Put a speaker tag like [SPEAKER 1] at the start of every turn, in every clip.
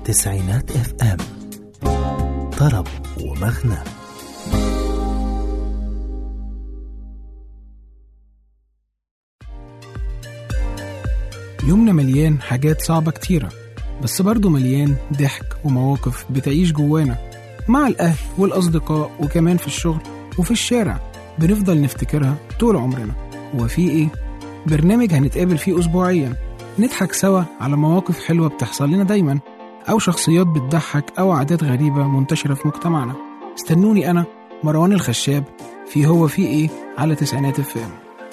[SPEAKER 1] تسعينات اف ام طرب ومغنى
[SPEAKER 2] يومنا مليان حاجات صعبة كتيرة بس برضه مليان ضحك ومواقف بتعيش جوانا مع الأهل والأصدقاء وكمان في الشغل وفي الشارع بنفضل نفتكرها طول عمرنا هو في إيه؟ برنامج هنتقابل فيه أسبوعيا نضحك سوا على مواقف حلوة بتحصل لنا دايما أو شخصيات بتضحك أو عادات غريبة منتشرة في مجتمعنا استنوني أنا مروان الخشاب في هو في إيه على تسعينات الفام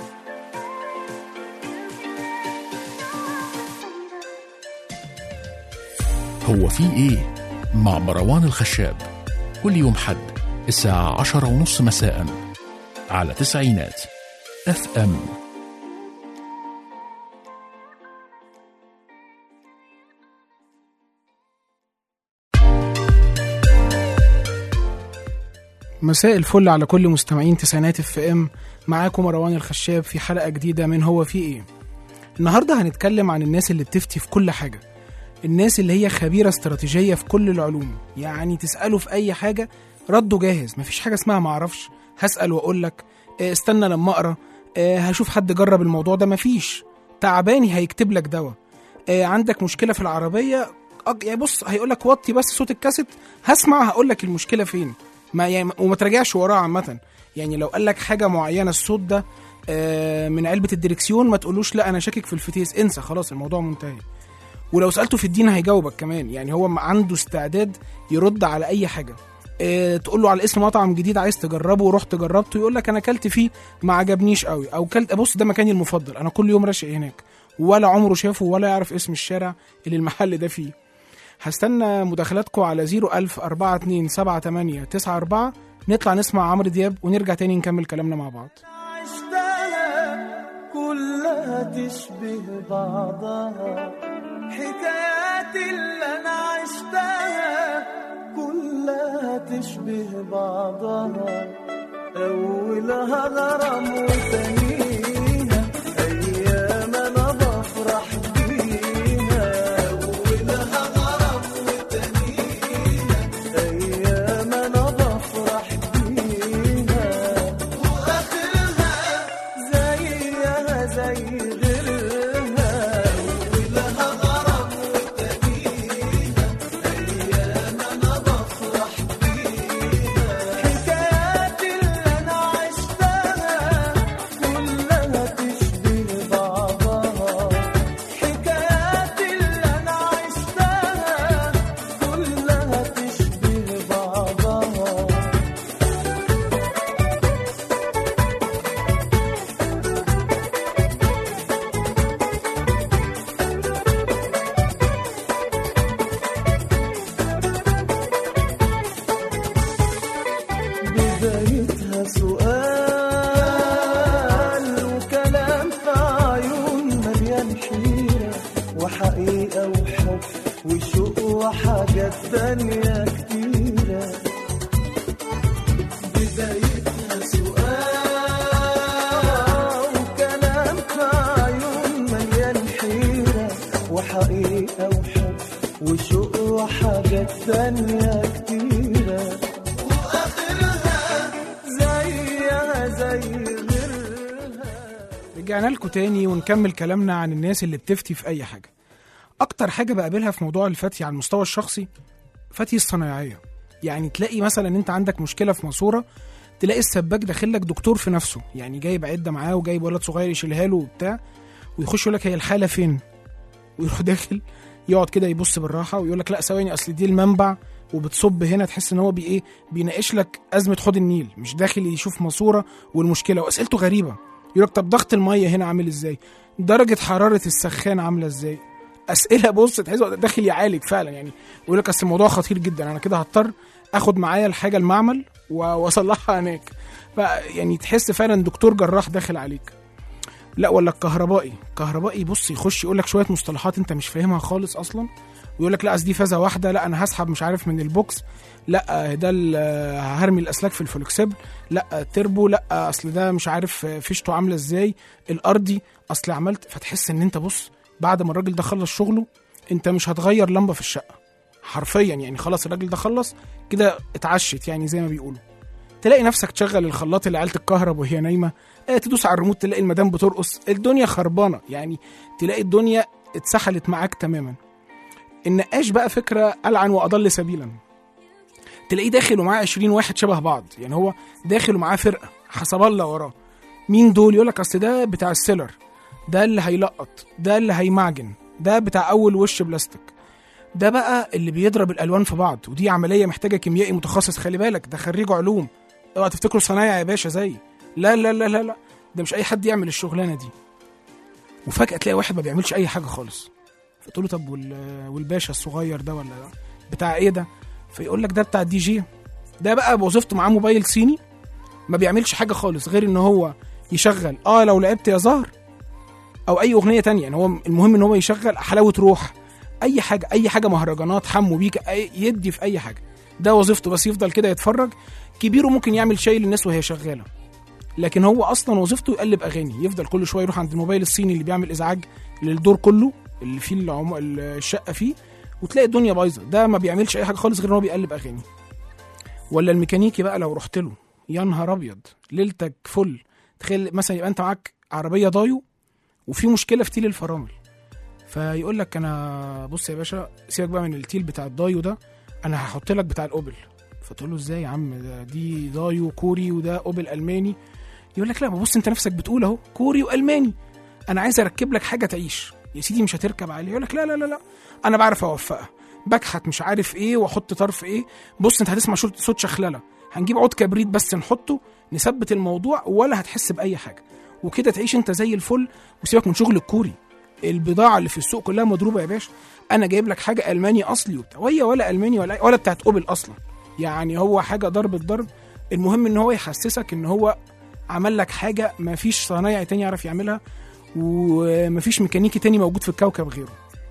[SPEAKER 3] هو في ايه مع مروان الخشاب كل يوم حد الساعة عشرة ونص مساء على تسعينات اف ام
[SPEAKER 2] مساء الفل على كل مستمعين تسعينات اف ام معاكم مروان الخشاب في حلقة جديدة من هو في ايه النهاردة هنتكلم عن الناس اللي بتفتي في كل حاجة الناس اللي هي خبيرة استراتيجية في كل العلوم يعني تسأله في أي حاجة رده جاهز مفيش حاجة اسمها معرفش هسأل وأقول لك آه، استنى لما أقرأ آه، هشوف حد جرب الموضوع ده مفيش تعباني هيكتب لك دواء آه، عندك مشكلة في العربية أج- يعني بص هيقول لك وطي بس صوت الكاسيت هسمع هقول لك المشكلة فين ما يعني وما تراجعش وراه عامة يعني لو قال لك حاجة معينة الصوت ده آه، من علبة الدركسيون ما تقولوش لا أنا شاكك في الفتيس انسى خلاص الموضوع منتهي ولو سالته في الدين هيجاوبك كمان يعني هو م- عنده استعداد يرد على اي حاجه إيه تقول له على اسم مطعم جديد عايز تجربه ورحت جربته يقول لك انا اكلت فيه ما عجبنيش قوي او كلت بص ده مكاني المفضل انا كل يوم راشق هناك ولا عمره شافه ولا يعرف اسم الشارع اللي المحل ده فيه هستنى مداخلاتكم على 01000 42 78 94 نطلع نسمع عمرو دياب ونرجع تاني نكمل كلامنا مع بعض
[SPEAKER 4] عشتها كلها تشبه بعضها حكايات اللي انا عشتها كلها تشبه بعضها اولها غرام وتانيها ايام انا بفرح بيها اولها غرام وتانيها ايام انا بفرح بيها واخرها زيها زي غيرها ولها غرام وتانيها ايام انا بفرح بيها حكايات اللي انا عشتها كلها تشبه بعضها حكايات اللي انا عشتها كلها تشبه بعضها بدايتها سؤال وكلام في عيون مليان حيرة وحقيقة وحب وشوق وحاجات تانية كتيرة بدايتها سؤال وكلام في عيون مليان حيرة وحقيقة وحب وشوق وحاجات تانية كتيرة واخرها زيها زي غيرها
[SPEAKER 2] رجعنا لكم تاني ونكمل كلامنا عن الناس اللي بتفتي في اي حاجه اكتر حاجه بقابلها في موضوع الفتي على المستوى الشخصي فتي الصنايعيه يعني تلاقي مثلا انت عندك مشكله في ماسوره تلاقي السباك داخل لك دكتور في نفسه يعني جايب عده معاه وجايب ولد صغير يشيلها له وبتاع ويخش يقول لك هي الحاله فين ويروح داخل يقعد كده يبص بالراحه ويقول لك لا ثواني اصل دي المنبع وبتصب هنا تحس ان هو بي ايه بيناقش لك ازمه حوض النيل مش داخل يشوف ماسوره والمشكله واسئلته غريبه يقول لك طب ضغط الميه هنا عامل ازاي درجه حراره السخان عامله ازاي اسئله بص تحس هو داخل يعالج فعلا يعني يقول لك اصل الموضوع خطير جدا انا كده هضطر اخد معايا الحاجه المعمل و- واصلحها هناك فيعني تحس فعلا دكتور جراح داخل عليك لا ولا الكهربائي الكهربائي بص يخش يقول لك شويه مصطلحات انت مش فاهمها خالص اصلا ويقول لك لا اصل دي فازه واحده لا انا هسحب مش عارف من البوكس لا ده ال- هرمي الاسلاك في الفلوكسيبل لا تربو لا اصل ده مش عارف فيشته عامله ازاي الارضي اصل عملت فتحس ان انت بص بعد ما الراجل ده خلص شغله انت مش هتغير لمبه في الشقه حرفيا يعني خلاص الراجل ده خلص كده اتعشت يعني زي ما بيقولوا تلاقي نفسك تشغل الخلاط اللي عيلة الكهرب وهي نايمه آه تدوس على الريموت تلاقي المدام بترقص الدنيا خربانه يعني تلاقي الدنيا اتسحلت معاك تماما النقاش بقى فكره العن واضل سبيلا تلاقيه داخل ومعاه 20 واحد شبه بعض يعني هو داخل ومعاه فرقه حسب الله وراه مين دول يقول لك اصل ده بتاع السيلر ده اللي هيلقط ده اللي هيمعجن ده بتاع اول وش بلاستيك ده بقى اللي بيضرب الالوان في بعض ودي عمليه محتاجه كيميائي متخصص خلي بالك ده خريج علوم اوعى تفتكروا صنايع يا باشا زي لا لا لا لا لا ده مش اي حد يعمل الشغلانه دي وفجاه تلاقي واحد ما بيعملش اي حاجه خالص فتقول له طب وال- والباشا الصغير ده ولا بتاع ايه ده فيقول لك ده بتاع الدي جي ده بقى بوظيفته معاه موبايل صيني ما بيعملش حاجه خالص غير ان هو يشغل اه لو لعبت يا زهر او اي اغنيه تانية يعني هو المهم ان هو يشغل حلاوه روح اي حاجه اي حاجه مهرجانات حمو بيك أي يدي في اي حاجه ده وظيفته بس يفضل كده يتفرج كبيره ممكن يعمل شاي للناس وهي شغاله لكن هو اصلا وظيفته يقلب اغاني يفضل كل شويه يروح عند الموبايل الصيني اللي بيعمل ازعاج للدور كله اللي فيه العم... الشقه فيه وتلاقي الدنيا بايظه ده ما بيعملش اي حاجه خالص غير ان هو بيقلب اغاني ولا الميكانيكي بقى لو رحت له يا نهار ابيض ليلتك فل تخيل مثلا يبقى انت معاك عربيه دايو وفي مشكله في تيل الفرامل فيقول لك انا بص يا باشا سيبك بقى من التيل بتاع الدايو ده انا هحط لك بتاع الاوبل فتقول له ازاي يا عم ده دي دايو كوري وده اوبل الماني يقول لك لا ما بص انت نفسك بتقول اهو كوري والماني انا عايز اركب لك حاجه تعيش يا سيدي مش هتركب عليه يقول لك لا لا لا لا انا بعرف اوفقها بكحت مش عارف ايه واحط طرف ايه بص انت هتسمع شو- صوت شخلله هنجيب عود كبريت بس نحطه نثبت الموضوع ولا هتحس باي حاجه وكده تعيش انت زي الفل وسيبك من شغل الكوري البضاعه اللي في السوق كلها مضروبه يا باشا انا جايب لك حاجه الماني اصلي وبتاع وهي ولا الماني ولا ولا بتاعت اوبل اصلا يعني هو حاجه ضرب الضرب المهم ان هو يحسسك ان هو عمل لك حاجه ما فيش صنايعي تاني يعرف يعملها ومفيش ميكانيكي تاني موجود في الكوكب غيره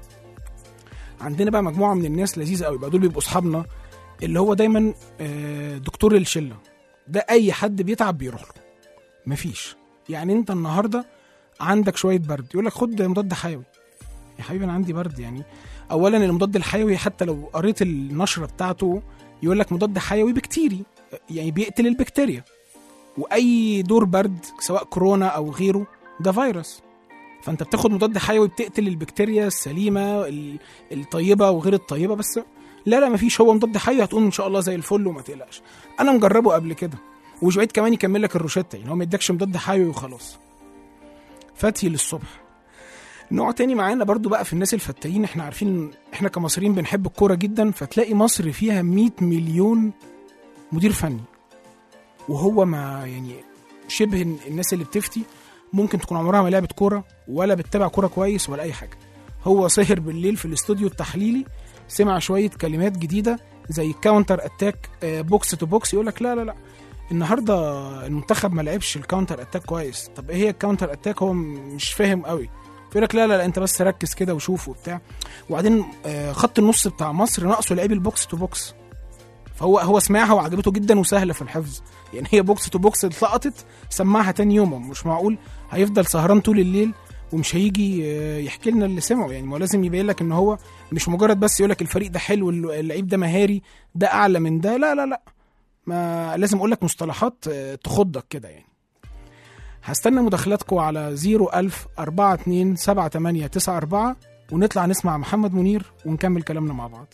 [SPEAKER 2] عندنا بقى مجموعه من الناس لذيذه قوي بقى دول بيبقوا اصحابنا اللي هو دايما آه، دكتور الشله ده اي حد بيتعب بيروح له مفيش يعني انت النهارده عندك شويه برد يقول لك خد مضاد حيوي يا حبيبي انا عندي برد يعني اولا المضاد الحيوي حتى لو قريت النشره بتاعته يقول لك مضاد حيوي بكتيري يعني بيقتل البكتيريا واي دور برد سواء كورونا او غيره ده فيروس فانت بتاخد مضاد حيوي بتقتل البكتيريا السليمه ال- الطيبه وغير الطيبه بس لا لا مفيش هو مضاد حيوي هتقوم ان شاء الله زي الفل وما تقلقش انا مجربه قبل كده ومش بعيد كمان يكمل لك الروشته يعني هو ما يدكش مضاد حيوي وخلاص فتي للصبح نوع تاني معانا برضو بقى في الناس الفتاين احنا عارفين احنا كمصريين بنحب الكوره جدا فتلاقي مصر فيها 100 مليون مدير فني وهو ما يعني شبه الناس اللي بتفتي ممكن تكون عمرها ما لعبت كوره ولا بتتابع كوره كويس ولا اي حاجه هو سهر بالليل في الاستوديو التحليلي سمع شويه كلمات جديده زي كاونتر اتاك آه، بوكس تو بوكس يقول لك لا لا لا النهارده المنتخب ما لعبش الكاونتر اتاك كويس طب ايه هي الكاونتر اتاك هو م- مش فاهم قوي فيقول لك لا لا لا انت بس ركز كده وشوف وبتاع وبعدين آه، خط النص بتاع مصر ناقصه لعيب البوكس تو بوكس فهو هو سمعها وعجبته جدا وسهله في الحفظ يعني هي بوكس تو بوكس اتلقطت سمعها تاني يوم مش معقول هيفضل سهران طول الليل ومش هيجي آه، يحكي لنا اللي سمعه يعني ما هو لازم يبين لك ان هو مش مجرد بس يقول لك الفريق ده حلو اللعيب ده مهاري ده اعلى من ده لا لا لا ما لازم اقول لك مصطلحات آه، تخضك كده يعني هستنى مداخلاتكم على 01000 42 78 94 ونطلع نسمع محمد منير ونكمل كلامنا مع بعض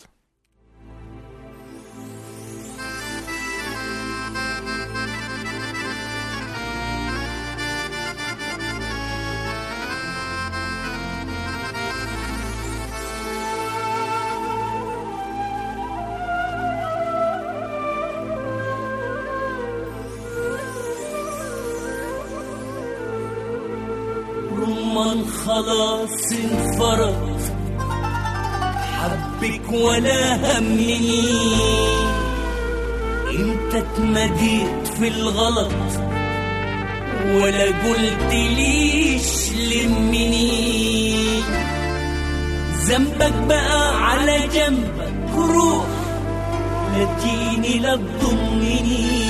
[SPEAKER 5] رمان خلاص انفرد حبك ولا همني انت اتمديت في الغلط ولا قلت ليش لمني ذنبك بقى على جنبك روح لا تجيني لا تضمني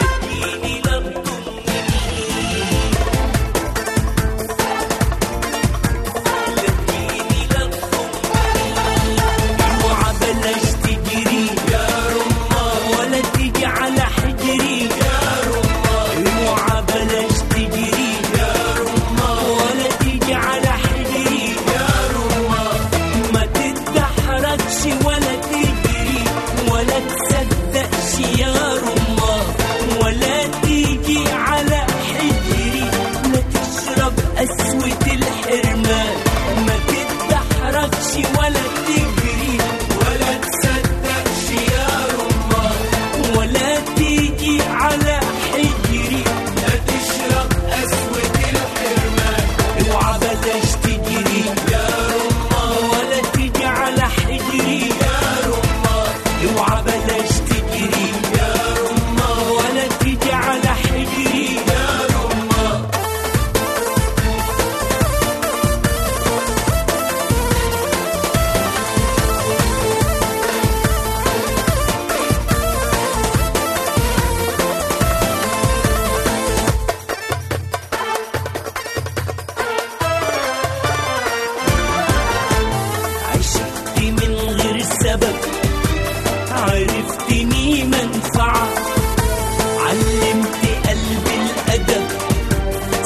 [SPEAKER 5] تجيني لا تضمني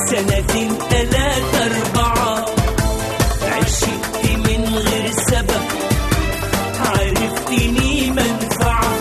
[SPEAKER 5] سنتين تلاتة أربعة عشقت من غير سبب عرفتني منفعة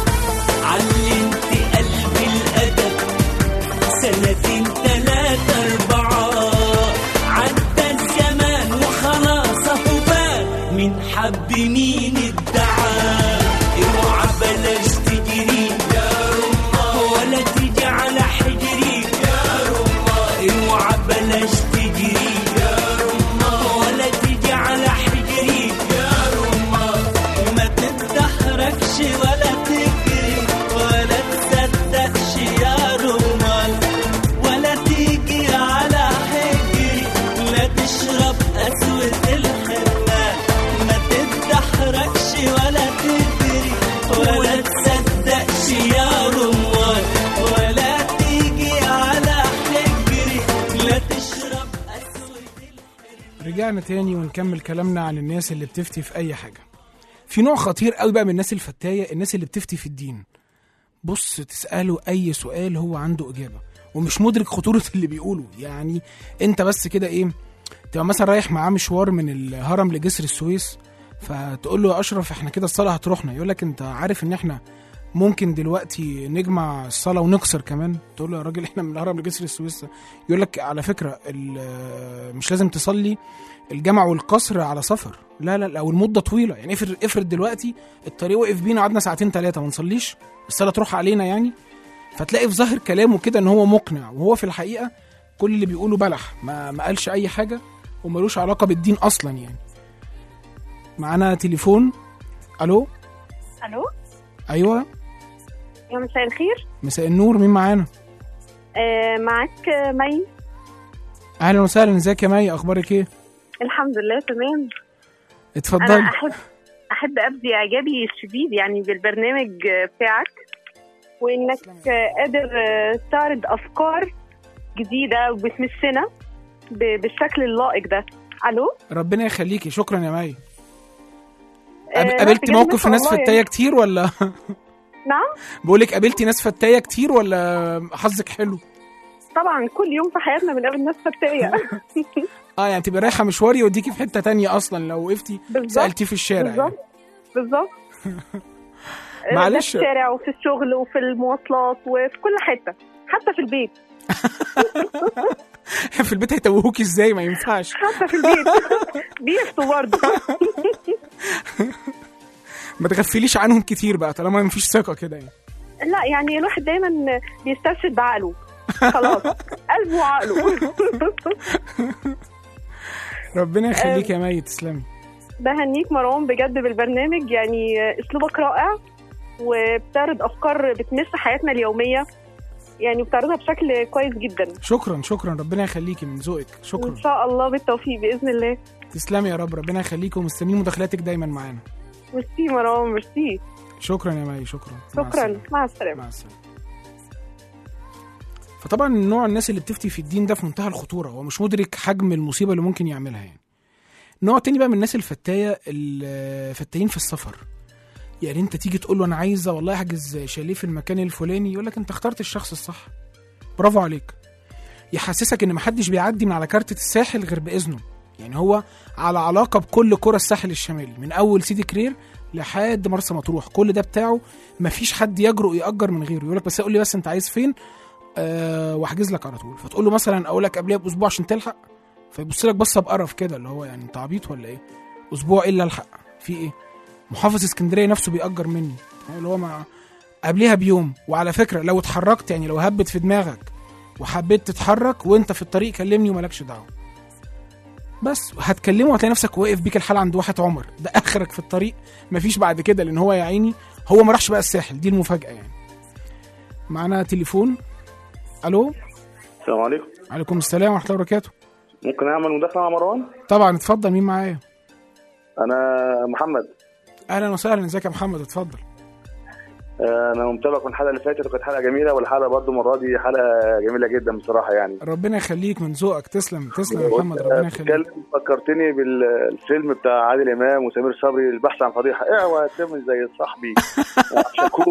[SPEAKER 5] علمت قلبي الأدب سنتين تلاتة أربعة عدى الزمان وخلاص أهو بان من حب مين ادعى اوعى بلاش تجري يا رما ولا تيجي على حجري يا رما اوعى بلاش تجري يا رما ولا تيجي على حجري يا رما ما تتدحرجش ولا تجري ولا تصدقش يا رمان ولا تيجي على حجري لا تشرب أسود الحرمان ما تتدحرجش ولا تجري ولا تصدقش يا رمان ولا تيجي على حجري لا تشرب أسود
[SPEAKER 2] رجعنا تاني ونكمل كلامنا عن الناس اللي بتفتي في اي حاجه في نوع خطير قوي بقى من الناس الفتايه الناس اللي بتفتي في الدين بص تساله اي سؤال هو عنده اجابه ومش مدرك خطوره اللي بيقوله يعني انت بس كده ايه تبقى مثلا رايح معاه مشوار من الهرم لجسر السويس فتقول له يا اشرف احنا كده الصلاه هتروحنا يقول لك انت عارف ان احنا ممكن دلوقتي نجمع الصلاه ونكسر كمان تقول له يا راجل احنا من الهرم لجسر السويس يقول لك على فكره ال- مش لازم تصلي الجمع والقصر على سفر لا لا لا والمده طويله يعني افرض افرض دلوقتي الطريق وقف بينا قعدنا ساعتين ثلاثه ما نصليش الصلاه تروح علينا يعني فتلاقي في ظاهر كلامه كده ان هو مقنع وهو في الحقيقه كل اللي بيقوله بلح ما ما قالش اي حاجه وملوش علاقه بالدين اصلا يعني معانا تليفون الو
[SPEAKER 6] الو
[SPEAKER 2] ايوه
[SPEAKER 6] يا مساء الخير
[SPEAKER 2] مساء النور مين معانا
[SPEAKER 6] آه معاك آه، مي
[SPEAKER 2] اهلا وسهلا ازيك يا مي اخبارك ايه
[SPEAKER 6] الحمد لله تمام انا
[SPEAKER 2] اتفضلي
[SPEAKER 6] احب احب ابدي اعجابي الشديد يعني بالبرنامج آه، بتاعك وانك آه، قادر آه، تعرض افكار جديده وبتمسنا ب- بالشكل اللائق ده الو
[SPEAKER 2] ربنا يخليكي شكرا يا مي
[SPEAKER 6] آه،
[SPEAKER 2] قاب-
[SPEAKER 6] لا،
[SPEAKER 2] قابلتي
[SPEAKER 6] بجد ما
[SPEAKER 2] موقف
[SPEAKER 6] شاء
[SPEAKER 2] ناس
[SPEAKER 6] الله يعني.
[SPEAKER 2] فتايه كتير ولا
[SPEAKER 6] نعم
[SPEAKER 2] بقولك قابلتي ناس فتايه كتير ولا حظك حلو
[SPEAKER 6] طبعا كل يوم في حياتنا بنقابل ناس فتايه
[SPEAKER 2] اه يعني تبقى رايحه مشوار يوديكي في حته تانية اصلا لو وقفتي
[SPEAKER 6] بالظبط
[SPEAKER 2] سالتيه في الشارع يعني.
[SPEAKER 6] بالظبط بالظبط آه،
[SPEAKER 2] معلش.
[SPEAKER 6] في الشارع وفي الشغل وفي المواصلات وفي كل حته حتى في البيت
[SPEAKER 2] في البيت هيتوهوكي ازاي ما ينفعش
[SPEAKER 6] حتى في البيت بيفتوا برضه
[SPEAKER 2] ما تغفليش عنهم كتير بقى طالما مفيش ثقه كده يعني
[SPEAKER 6] لا يعني الواحد دايما بيسترشد بعقله خلاص قلبه وعقله
[SPEAKER 2] ربنا يخليك يا مي تسلمي
[SPEAKER 6] بهنيك مروان بجد بالبرنامج يعني اسلوبك رائع وبتعرض افكار بتمس حياتنا اليوميه يعني بتعرضها بشكل كويس جدا
[SPEAKER 2] شكرا شكرا ربنا يخليكي من ذوقك شكرا
[SPEAKER 6] وان شاء الله بالتوفيق باذن الله
[SPEAKER 2] تسلمي يا رب ربنا يخليكي ومستنيين مداخلاتك دايما معانا
[SPEAKER 6] ميرسي مروان ميرسي
[SPEAKER 2] شكرا يا مي شكرا مع
[SPEAKER 6] شكرا
[SPEAKER 2] السلامة.
[SPEAKER 6] مع السلامه
[SPEAKER 2] مع السلامه فطبعا نوع الناس اللي بتفتي في الدين ده في منتهى الخطوره هو مش مدرك حجم المصيبه اللي ممكن يعملها يعني نوع تاني بقى من الناس الفتايه الفتاين في السفر يعني انت تيجي تقول له انا عايزه والله احجز شاليه في المكان الفلاني يقول لك انت اخترت الشخص الصح برافو عليك يحسسك ان محدش بيعدي من على كارتة الساحل غير باذنه يعني هو على علاقه بكل قرى الساحل الشمالي من اول سيدي كرير لحد مرسى مطروح كل ده بتاعه مفيش حد يجرؤ ياجر من غيره يقول لك بس قول لي بس انت عايز فين أه واحجز لك على طول فتقول له مثلا اقول لك قبلها باسبوع عشان تلحق فيبص لك بصه بقرف كده اللي هو يعني انت عبيط ولا ايه اسبوع الا الحق في ايه محافظ اسكندريه نفسه بيأجر مني اللي هو مع قبلها بيوم وعلى فكره لو اتحركت يعني لو هبت في دماغك وحبيت تتحرك وانت في الطريق كلمني ومالكش دعوه بس هتكلمه هتلاقي نفسك واقف بيك الحال عند واحد عمر ده اخرك في الطريق مفيش بعد كده لان هو يا عيني هو ما راحش بقى الساحل دي المفاجاه يعني معانا تليفون الو
[SPEAKER 7] السلام عليكم
[SPEAKER 2] عليكم السلام ورحمه الله وبركاته
[SPEAKER 7] ممكن اعمل مداخله مع مروان
[SPEAKER 2] طبعا اتفضل مين معايا
[SPEAKER 7] انا محمد
[SPEAKER 2] اهلا وسهلا ازيك يا محمد اتفضل
[SPEAKER 7] آه، انا متابعك من الحلقه اللي فاتت وكانت حلقه جميله والحلقه برضو المره دي حلقه جميله جدا بصراحه يعني
[SPEAKER 2] ربنا يخليك من ذوقك تسلم تسلم يا محمد ربنا يخليك
[SPEAKER 7] بتتكلم فكرتني بالفيلم بتاع عادل امام وسمير صبري البحث عن فضيحه اوعى تعمل زي صاحبي شكور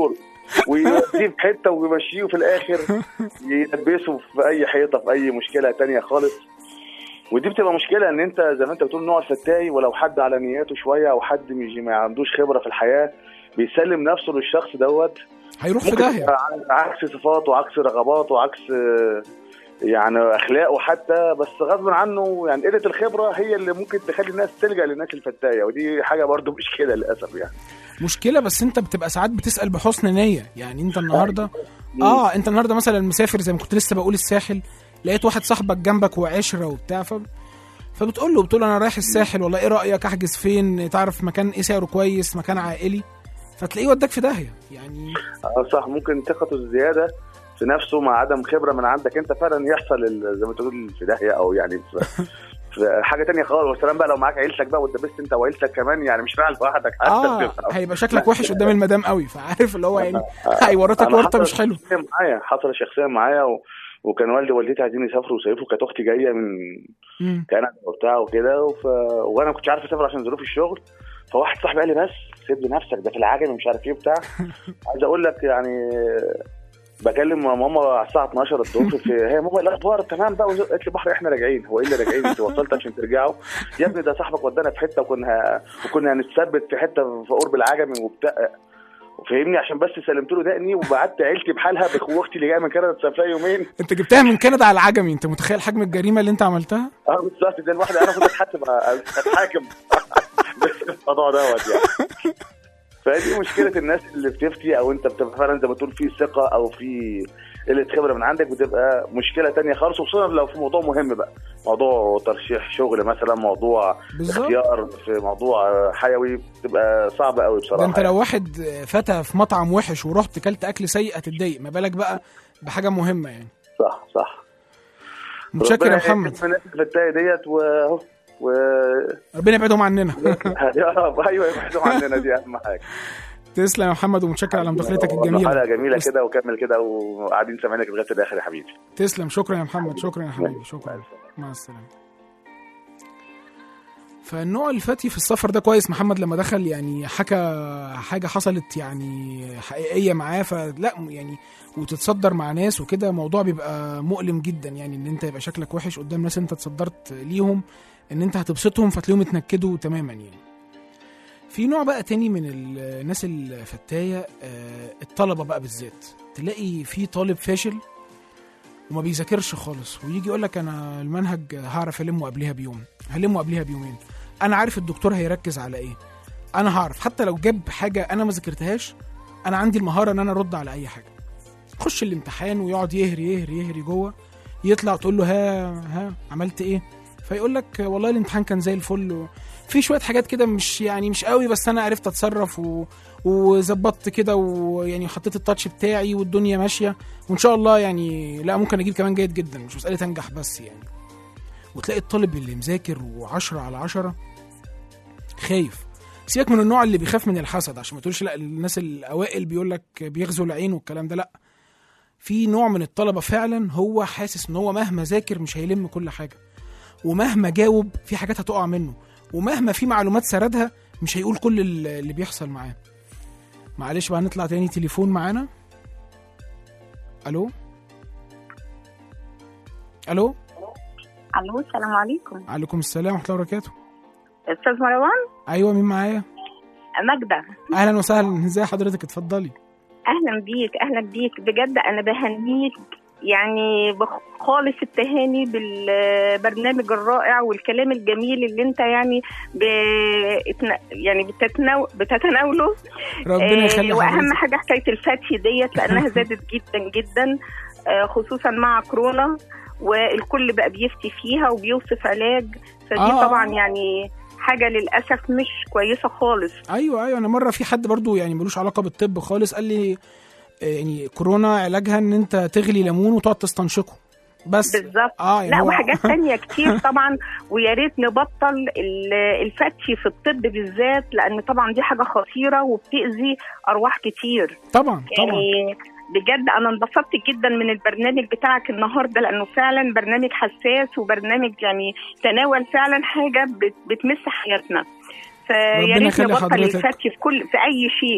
[SPEAKER 7] ويوديه في حته ويمشيه وفي الاخر يلبسه في اي حيطه في اي مشكله تانية خالص ودي بتبقى مشكله ان انت زي ما انت بتقول نوع الفتاي ولو حد على نياته شويه او حد مش ما عندوش خبره في الحياه بيسلم نفسه للشخص دوت
[SPEAKER 2] هيروح في
[SPEAKER 7] ممكن
[SPEAKER 2] داهيه
[SPEAKER 7] يبقى عكس صفاته وعكس رغباته وعكس آه، يعني اخلاقه حتى بس غصب عنه يعني قله الخبره هي اللي ممكن تخلي الناس تلجا للناس الفتايه ودي حاجه برضو مش كده للاسف يعني
[SPEAKER 2] مشكله بس انت بتبقى ساعات بتسال بحسن نيه يعني انت النهارده اه انت النهارده مثلا مسافر زي ما كنت لسه بقول الساحل لقيت واحد صاحبك جنبك وعشره وبتاع ف... فبتقول له بتقول انا رايح الساحل والله ايه رايك احجز فين تعرف مكان ايه سعره كويس مكان عائلي فتلاقيه وداك في داهيه يعني
[SPEAKER 7] اه صح ممكن ثقته الزياده في نفسه مع عدم خبره من عندك انت فعلا يحصل ال- زي ما تقول في داهيه او يعني في, في حاجه تانية خالص وسلام بقى لو معاك عيلتك بقى واتدبست انت وعيلتك كمان يعني مش رايح لوحدك حتى
[SPEAKER 2] اه
[SPEAKER 7] بتبقى-
[SPEAKER 2] هيبقى شكلك وحش قدام المدام قوي فعارف اللي هو يعني هيورطك
[SPEAKER 7] أنا
[SPEAKER 2] ورطه
[SPEAKER 7] حصل
[SPEAKER 2] مش حلو
[SPEAKER 7] شخصيا معايا حصل شخصيا معايا و... وكان والدي ووالدتي عايزين يسافروا ويصيفوا كانت اختي جايه من
[SPEAKER 2] مم.
[SPEAKER 7] كندا وبتاع وكده وف... وانا ما كنتش عارف اسافر عشان ظروف الشغل فواحد صاحبي قال لي بس سيب لي نفسك ده في العجمي مش عارف ايه بتاع عايز اقول لك يعني بكلم ماما على الساعه 12 الظهر في هي ماما إيه الاخبار تمام بقى قالت لي بحر احنا راجعين هو ايه اللي راجعين انت وصلت عشان ترجعوا يا ابني ده صاحبك ودانا في حته وكنا وكنا هنتثبت في حته في قرب العجمي وبتاع فاهمني عشان بس سلمت له دقني وبعت عيلتي بحالها باخواتي اللي جايه من كندا تسافر يومين
[SPEAKER 2] انت جبتها من كندا على العجمي انت متخيل حجم الجريمه اللي انت عملتها
[SPEAKER 7] اه بالظبط ده الواحد انا كنت اتحاسب اتحاكم بس الموضوع دوت يعني فدي مشكله الناس اللي بتفتي او انت بتبقى فعلا زي ما تقول في ثقه او في قله خبره من عندك بتبقى مشكله تانية خالص وخصوصا لو في موضوع مهم بقى موضوع ترشيح شغل مثلا موضوع
[SPEAKER 2] بالظبط
[SPEAKER 7] اختيار في موضوع حيوي بتبقى صعبه قوي بصراحه
[SPEAKER 2] ده انت لو واحد فتى في مطعم وحش ورحت كلت اكل سيء هتتضايق ما بالك بقى بحاجه مهمه يعني
[SPEAKER 7] صح صح
[SPEAKER 2] متشكر يا
[SPEAKER 7] ربنا
[SPEAKER 2] محمد
[SPEAKER 7] يكرم الناس اللي في التاي ديت واهو و
[SPEAKER 2] ربنا يبعدهم عننا
[SPEAKER 7] يا رب ايوه يبعدوا عننا دي اهم حاجه
[SPEAKER 2] تسلم يا محمد ومتشكر على مداخلتك
[SPEAKER 7] والله
[SPEAKER 2] الجميله
[SPEAKER 7] حلقه جميله كده وكمل كده وقاعدين سامعينك لغايه الاخر يا حبيبي
[SPEAKER 2] تسلم شكرا يا محمد شكرا يا حبيبي شكرا مع السلامه فالنوع الفتي في السفر ده كويس محمد لما دخل يعني حكى حاجه حصلت يعني حقيقيه معاه فلا يعني وتتصدر مع ناس وكده موضوع بيبقى مؤلم جدا يعني ان انت يبقى شكلك وحش قدام ناس انت اتصدرت ليهم ان انت هتبسطهم فتلاقيهم اتنكدوا تماما يعني في نوع بقى تاني من الناس الفتايه آه، الطلبه بقى بالذات تلاقي في طالب فاشل وما بيذاكرش خالص ويجي يقول لك انا المنهج هعرف المه قبلها بيوم هلمه قبلها بيومين انا عارف الدكتور هيركز على ايه انا هعرف حتى لو جاب حاجه انا ما ذاكرتهاش انا عندي المهاره ان انا ارد على اي حاجه يخش الامتحان ويقعد يهري يهري يهري جوه يطلع تقول له ها ها عملت ايه فيقول لك والله الامتحان كان زي الفل و... في شويه حاجات كده مش يعني مش قوي بس انا عرفت اتصرف و... وظبطت كده ويعني حطيت التاتش بتاعي والدنيا ماشيه وان شاء الله يعني لا ممكن اجيب كمان جيد جدا مش مساله انجح بس يعني وتلاقي الطالب اللي مذاكر وعشرة على عشرة خايف سيبك من النوع اللي بيخاف من الحسد عشان ما تقولش لا الناس الاوائل بيقول لك بيغزوا العين والكلام ده لا في نوع من الطلبه فعلا هو حاسس ان هو مهما ذاكر مش هيلم كل حاجه ومهما جاوب في حاجات هتقع منه ومهما في معلومات سردها مش هيقول كل اللي بيحصل معاه معلش بقى نطلع تاني تليفون معانا الو الو
[SPEAKER 8] الو السلام عليكم
[SPEAKER 2] عليكم السلام ورحمه الله وبركاته
[SPEAKER 8] استاذ مروان
[SPEAKER 2] ايوه مين معايا
[SPEAKER 8] ماجدة
[SPEAKER 2] اهلا وسهلا ازي حضرتك اتفضلي
[SPEAKER 8] اهلا بيك اهلا بيك بجد انا بهنيك يعني بخ- خالص التهاني بالبرنامج الرائع والكلام الجميل اللي انت يعني بتنا يعني بتتناو بتتناوله
[SPEAKER 2] ربنا
[SPEAKER 8] آه،
[SPEAKER 2] يخلي
[SPEAKER 8] واهم
[SPEAKER 2] حضرتك
[SPEAKER 8] حاجه حكايه الفتي ديت لانها زادت جدا جدا آه، خصوصا مع كورونا والكل بقى بيفتي فيها وبيوصف علاج فدي
[SPEAKER 2] آه.
[SPEAKER 8] طبعا يعني حاجه للاسف مش كويسه خالص
[SPEAKER 2] ايوه ايوه انا مره في حد برضو يعني ملوش علاقه بالطب خالص قال لي آه، يعني كورونا علاجها ان انت تغلي ليمون وتقعد تستنشقه بس
[SPEAKER 8] بالظبط
[SPEAKER 2] اه يعني
[SPEAKER 8] لا
[SPEAKER 2] هو-
[SPEAKER 8] وحاجات تانية كتير طبعا ويا ريت نبطل ال- الفتي في الطب بالذات لان طبعا دي حاجه خطيره وبتاذي ارواح كتير
[SPEAKER 2] طبعا طبعا
[SPEAKER 8] يعني بجد انا انبسطت جدا من البرنامج بتاعك النهارده لانه فعلا برنامج حساس وبرنامج يعني تناول فعلا حاجه بت- بتمس حياتنا فيا
[SPEAKER 2] ربنا
[SPEAKER 8] ريت
[SPEAKER 2] يخلي
[SPEAKER 8] نبطل
[SPEAKER 2] حضرتك.
[SPEAKER 8] الفتي في كل في اي شيء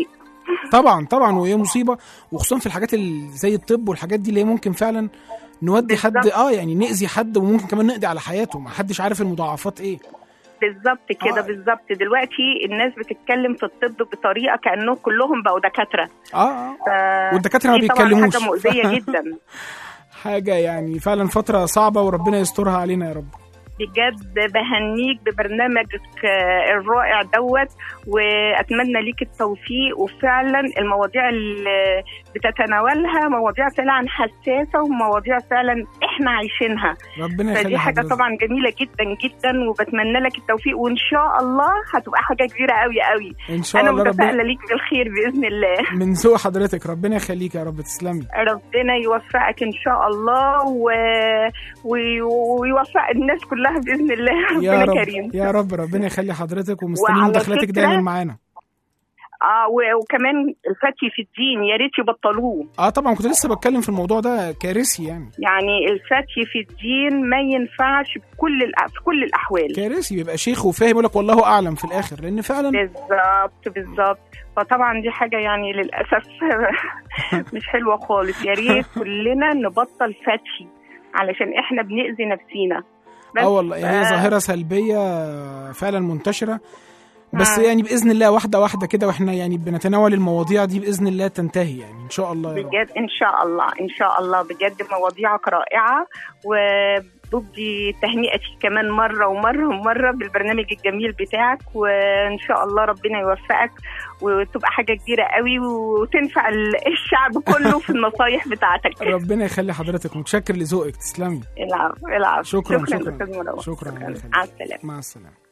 [SPEAKER 2] طبعا طبعا وهي مصيبه وخصوصا في الحاجات اللي زي الطب والحاجات دي اللي هي ممكن فعلا نودي حد
[SPEAKER 8] بالظبط.
[SPEAKER 2] اه يعني نأذي حد وممكن كمان نقضي على حياته ما حدش عارف المضاعفات ايه
[SPEAKER 8] بالظبط كده
[SPEAKER 2] آه.
[SPEAKER 8] بالظبط دلوقتي الناس بتتكلم في الطب بطريقه كانهم كلهم بقوا دكاتره
[SPEAKER 2] اه اه
[SPEAKER 8] ف-
[SPEAKER 2] والدكاترة ما
[SPEAKER 8] دي طبعاً
[SPEAKER 2] بيتكلموش.
[SPEAKER 8] حاجه مؤذيه جدا
[SPEAKER 2] حاجه يعني فعلا فتره صعبه وربنا يسترها علينا يا رب
[SPEAKER 8] بجد بهنيك ببرنامجك آه، الرائع دوت واتمنى ليك التوفيق وفعلا المواضيع اللي بتتناولها مواضيع فعلا حساسه ومواضيع فعلا احنا عايشينها
[SPEAKER 2] ربنا يخلي
[SPEAKER 8] فدي حاجه
[SPEAKER 2] حضرتك.
[SPEAKER 8] طبعا جميله جدا جدا وبتمنى لك التوفيق وان شاء الله هتبقى حاجه كبيره قوي قوي
[SPEAKER 2] ان شاء
[SPEAKER 8] انا
[SPEAKER 2] الله
[SPEAKER 8] متفائله
[SPEAKER 2] ربنا
[SPEAKER 8] ليك بالخير باذن الله
[SPEAKER 2] من ذوق حضرتك ربنا يخليك يا رب تسلمي
[SPEAKER 8] ربنا يوفقك ان شاء الله و... و... ويوفق الناس كلها باذن الله
[SPEAKER 2] يا
[SPEAKER 8] ربنا
[SPEAKER 2] رب
[SPEAKER 8] كريم
[SPEAKER 2] يا رب ربنا يخلي حضرتك ومستنيين
[SPEAKER 8] وعلى
[SPEAKER 2] مداخلاتك
[SPEAKER 8] فكرة-
[SPEAKER 2] دايما معانا
[SPEAKER 8] اه و... وكمان الفتي في الدين يا ريت يبطلوه
[SPEAKER 2] اه طبعا كنت لسه بتكلم في الموضوع ده كارثي يعني
[SPEAKER 8] يعني الفتي في الدين ما ينفعش بكل الأ... في كل الاحوال
[SPEAKER 2] كارثي بيبقى شيخ وفاهم يقول لك والله اعلم في الاخر لان فعلا
[SPEAKER 8] بالظبط بالظبط فطبعا دي حاجه يعني للاسف مش حلوه خالص يا ريت كلنا نبطل فتي علشان احنا بنأذي نفسينا بس
[SPEAKER 2] اه والله هي
[SPEAKER 8] آه،
[SPEAKER 2] ظاهره سلبيه فعلا منتشره بس
[SPEAKER 8] آه.
[SPEAKER 2] يعني باذن الله واحده واحده كده واحنا يعني بنتناول المواضيع دي باذن الله تنتهي يعني ان شاء الله يا رب
[SPEAKER 8] بجد ان شاء الله ان شاء الله بجد مواضيعك رائعه وبدي تهنئتي كمان مره ومره ومره بالبرنامج الجميل بتاعك وان شاء الله ربنا يوفقك وتبقى حاجه كبيره قوي وتنفع ال- الشعب كله في النصايح بتاعتك
[SPEAKER 2] ربنا يخلي حضرتك متشكر لذوقك تسلمي
[SPEAKER 8] العفو العفو
[SPEAKER 2] شكراً، شكراً.
[SPEAKER 8] أستاذ مروان.
[SPEAKER 2] شكراً، الله يخليك.
[SPEAKER 8] مع السلامه
[SPEAKER 2] مع السلامه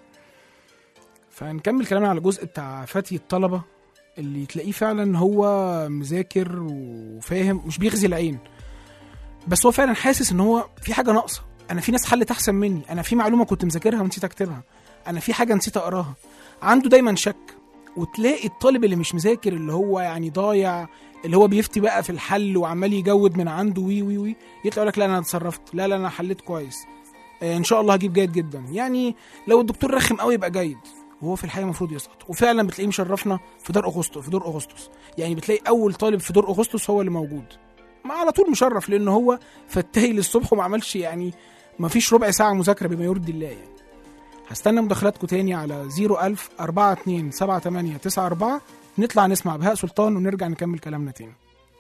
[SPEAKER 2] فنكمل كلامنا على الجزء بتاع فتي الطلبه اللي تلاقيه فعلا هو مذاكر وفاهم مش بيخزي العين بس هو فعلا حاسس ان هو في حاجه ناقصه انا في ناس حلت احسن مني انا في معلومه كنت مذاكرها ونسيت اكتبها انا في حاجه نسيت اقراها عنده دايما شك وتلاقي الطالب اللي مش مذاكر اللي هو يعني ضايع اللي هو بيفتي بقى في الحل وعمال يجود من عنده وي وي وي يطلع يقول لك لا انا اتصرفت لا لا انا حليت كويس آه، ان شاء الله هجيب جيد جدا يعني لو الدكتور رخم قوي يبقى جيد وهو في الحقيقه المفروض يسقط وفعلا بتلاقيه مشرفنا في دار اغسطس في دور اغسطس يعني بتلاقي اول طالب في دور اغسطس هو اللي موجود ما على طول مشرف لان هو فتاي للصبح وما عملش يعني ما فيش ربع ساعه مذاكره بما يرضي الله يعني هستنى مداخلاتكم تاني على 01000 42 78 94 نطلع نسمع بهاء سلطان ونرجع نكمل كلامنا تاني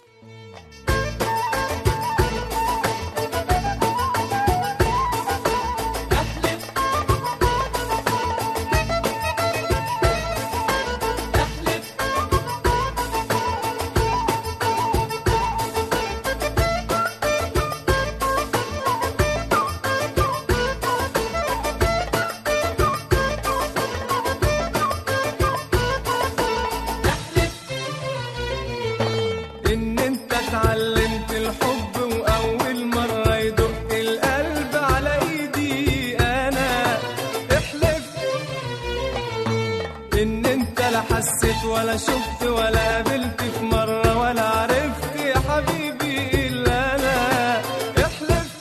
[SPEAKER 4] ان انت اتعلمت الحب واول مره يدق القلب على ايدي انا احلف ان انت لا حسيت ولا شفت ولا قابلت في مره ولا عرفت يا حبيبي الا انا احلف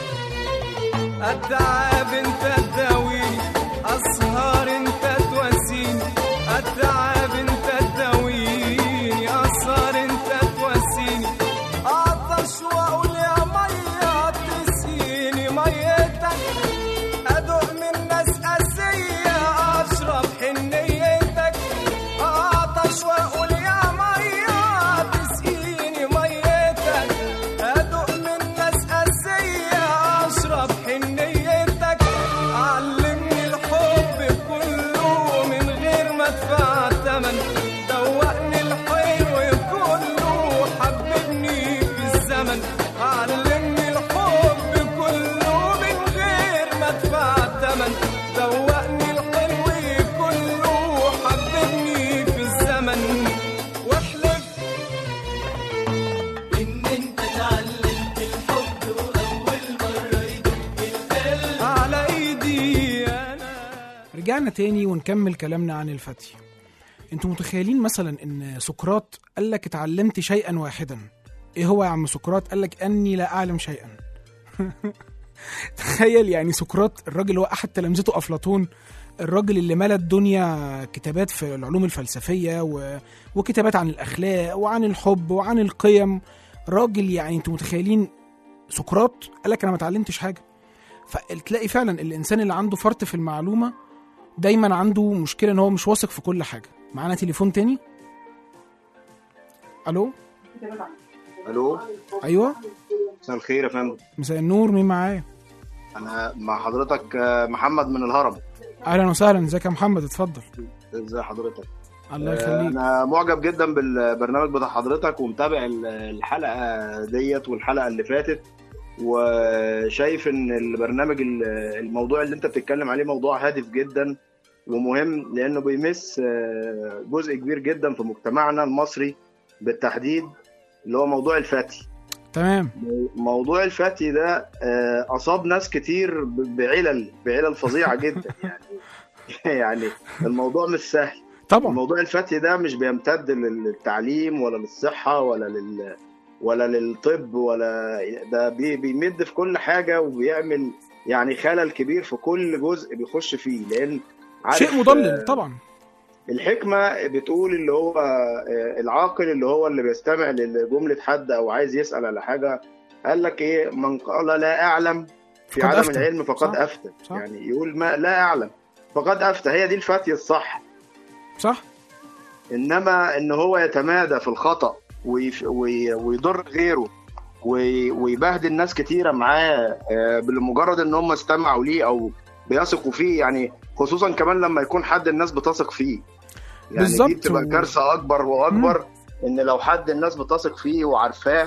[SPEAKER 4] اتعب انت تداويني اسهر انت تواسيني اتعب انت تداويني اسهر انت تواسيني اعطش واقول يا ميه تسقيني ميتك ادوق من ناس قاسيه اشرب حنيتك اعطش واقول يا ميه تسقيني ميتك ادوق من ناس قاسيه اشرب حنيتك علمني الحب كله من غير ما ادفع ثمن دوقني الحلو كله حببني في الزمن علمني الحب كله من غير ما ادفع ثمن دوقني الحلو كله حببني في الزمن واحلف ان انت اتعلمت الحب واول مره يدق القلب على ايدي انا
[SPEAKER 2] رجعنا تاني ونكمل كلامنا عن الفتي انتوا متخيلين مثلا ان سقراط قال لك اتعلمت شيئا واحدا ايه هو يا عم سقراط قال لك اني لا اعلم شيئا تخيل يعني سقراط الراجل هو احد تلامذته افلاطون الراجل اللي ملا الدنيا كتابات في العلوم الفلسفيه و... وكتابات عن الاخلاق وعن الحب وعن القيم راجل يعني انتوا متخيلين سقراط قال لك انا ما اتعلمتش حاجه فتلاقي فعلا الانسان اللي عنده فرط في المعلومه دايما عنده مشكله ان هو مش واثق في كل حاجه معانا تليفون تاني الو
[SPEAKER 9] الو
[SPEAKER 2] ايوه
[SPEAKER 9] مساء الخير يا فندم
[SPEAKER 2] مساء النور مين معايا
[SPEAKER 9] انا مع حضرتك آه، محمد من الهرم
[SPEAKER 2] اهلا وسهلا ازيك يا محمد اتفضل
[SPEAKER 9] ازي حضرتك
[SPEAKER 2] الله
[SPEAKER 9] آه،
[SPEAKER 2] يخليك
[SPEAKER 9] انا معجب جدا بالبرنامج بتاع حضرتك ومتابع ال- الحلقه ديت والحلقه اللي فاتت وشايف ان البرنامج ال- الموضوع اللي انت بتتكلم عليه موضوع هادف جدا ومهم لانه بيمس آه، جزء كبير جدا في مجتمعنا المصري بالتحديد اللي هو موضوع الفتي
[SPEAKER 2] تمام
[SPEAKER 9] موضوع الفتي ده آه، اصاب ناس كتير ب- بعلل بعلل فظيعه جدا يعني يعني الموضوع مش سهل
[SPEAKER 2] طبعا
[SPEAKER 9] موضوع الفتي ده مش بيمتد للتعليم ولا للصحه ولا لل ولا للطب ولا ده بي- بيمد في كل حاجه وبيعمل يعني خلل كبير في كل جزء بيخش فيه لان عارف
[SPEAKER 2] شيء مضلل طبعا
[SPEAKER 9] الحكمة بتقول اللي هو آه، العاقل اللي هو اللي بيستمع لجملة حد أو عايز يسأل على حاجة قال لك إيه من قال لا أعلم في
[SPEAKER 2] فقد
[SPEAKER 9] عدم
[SPEAKER 2] أفتى.
[SPEAKER 9] العلم فقد
[SPEAKER 2] صح.
[SPEAKER 9] أفتى
[SPEAKER 2] صح.
[SPEAKER 9] يعني يقول ما لا أعلم فقد أفتى هي دي الفتية الصح
[SPEAKER 2] صح
[SPEAKER 9] إنما إن هو يتمادى في الخطأ ويف- وي- ويضر غيره وي- ويبهدل ناس كتيرة معاه آه، بمجرد إن هم استمعوا ليه أو بيثقوا فيه يعني خصوصا كمان لما يكون حد الناس بتثق فيه يعني
[SPEAKER 2] بالظبط.
[SPEAKER 9] دي بتبقى كارثه اكبر واكبر ان لو حد الناس بتثق فيه وعارفاه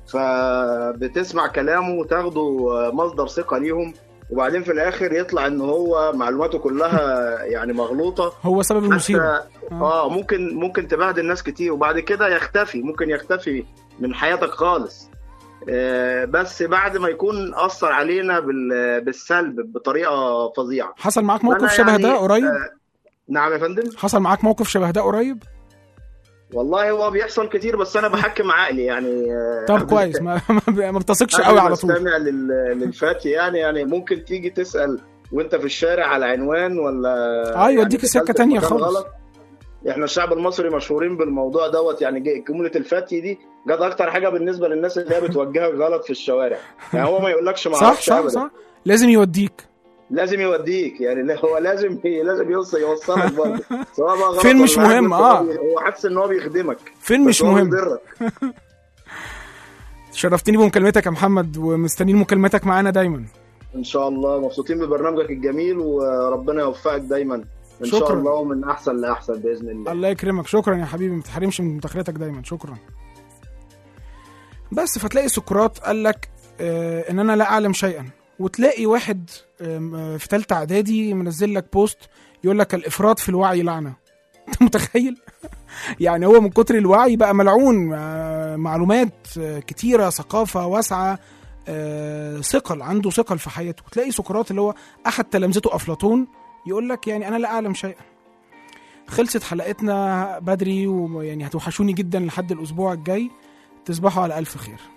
[SPEAKER 9] فبتسمع كلامه وتاخده مصدر ثقه ليهم وبعدين في الاخر يطلع ان هو معلوماته كلها يعني مغلوطه
[SPEAKER 2] هو سبب المصيبه
[SPEAKER 9] حتى اه ممكن ممكن تبهدل ناس كتير وبعد كده يختفي ممكن يختفي من حياتك خالص آه، بس بعد ما يكون اثر علينا بال- بالسلب بطريقه فظيعه
[SPEAKER 2] حصل معاك موقف
[SPEAKER 9] فأنا
[SPEAKER 2] شبه ده
[SPEAKER 9] يعني،
[SPEAKER 2] قريب
[SPEAKER 9] آه، نعم يا فندم
[SPEAKER 2] حصل معاك موقف شبه ده قريب
[SPEAKER 9] والله هو بيحصل كتير بس انا بحكم عقلي يعني آه،
[SPEAKER 2] طب
[SPEAKER 9] قبل-
[SPEAKER 2] كويس ما ما ما بتثقش
[SPEAKER 9] قبل
[SPEAKER 2] قوي
[SPEAKER 9] ما
[SPEAKER 2] على طول
[SPEAKER 9] استمع لل- للفتي يعني يعني ممكن تيجي تسال وانت في الشارع على عنوان ولا
[SPEAKER 2] اه يوديك
[SPEAKER 9] يعني
[SPEAKER 2] السكه
[SPEAKER 9] دخلت
[SPEAKER 2] تانية
[SPEAKER 9] في مكان
[SPEAKER 2] خالص
[SPEAKER 9] غلط. احنا الشعب المصري مشهورين بالموضوع دوت يعني جه- جمله الفتي دي جت اكتر حاجه بالنسبه للناس اللي هي بتوجهك غلط في الشوارع يعني هو ما يقولكش ما
[SPEAKER 2] صح
[SPEAKER 9] اعرفش
[SPEAKER 2] صح
[SPEAKER 9] أبداً.
[SPEAKER 2] صح لازم يوديك
[SPEAKER 9] لازم يوديك يعني لا- هو لازم لازم يوصل يوصلك برضه سواء بقى غلط
[SPEAKER 2] فين
[SPEAKER 9] ولا
[SPEAKER 2] مش
[SPEAKER 9] عادي،
[SPEAKER 2] مهم،
[SPEAKER 9] بس هو
[SPEAKER 2] آه.
[SPEAKER 9] بي- هو حاسس ان هو بيخدمك
[SPEAKER 2] فين
[SPEAKER 9] بس
[SPEAKER 2] مش
[SPEAKER 9] هو
[SPEAKER 2] مهم
[SPEAKER 9] بيضرك.
[SPEAKER 2] شرفتني بمكالمتك يا محمد ومستنيين مكالمتك معانا دايما
[SPEAKER 9] ان شاء الله مبسوطين ببرنامجك الجميل وربنا يوفقك دايما ان شاء
[SPEAKER 2] شكراً.
[SPEAKER 9] الله ومن احسن لاحسن باذن الله
[SPEAKER 2] الله يكرمك شكرا يا حبيبي ما تحرمش من مداخلتك دايما شكرا بس فتلاقي سقراط قال لك آه ان انا لا اعلم شيئا وتلاقي واحد آم، آه في ثالثه اعدادي منزل لك بوست يقول لك الافراط في الوعي لعنه انت متخيل يعني هو من كتر الوعي بقى ملعون آه، معلومات آه، كتيره ثقافه واسعه آه، ثقل عنده ثقل في حياته وتلاقي سقراط اللي هو احد تلامذته افلاطون يقول لك يعني انا لا اعلم شيئا خلصت حلقتنا بدري ويعني هتوحشوني جدا لحد الاسبوع الجاي تصبحوا على الف خير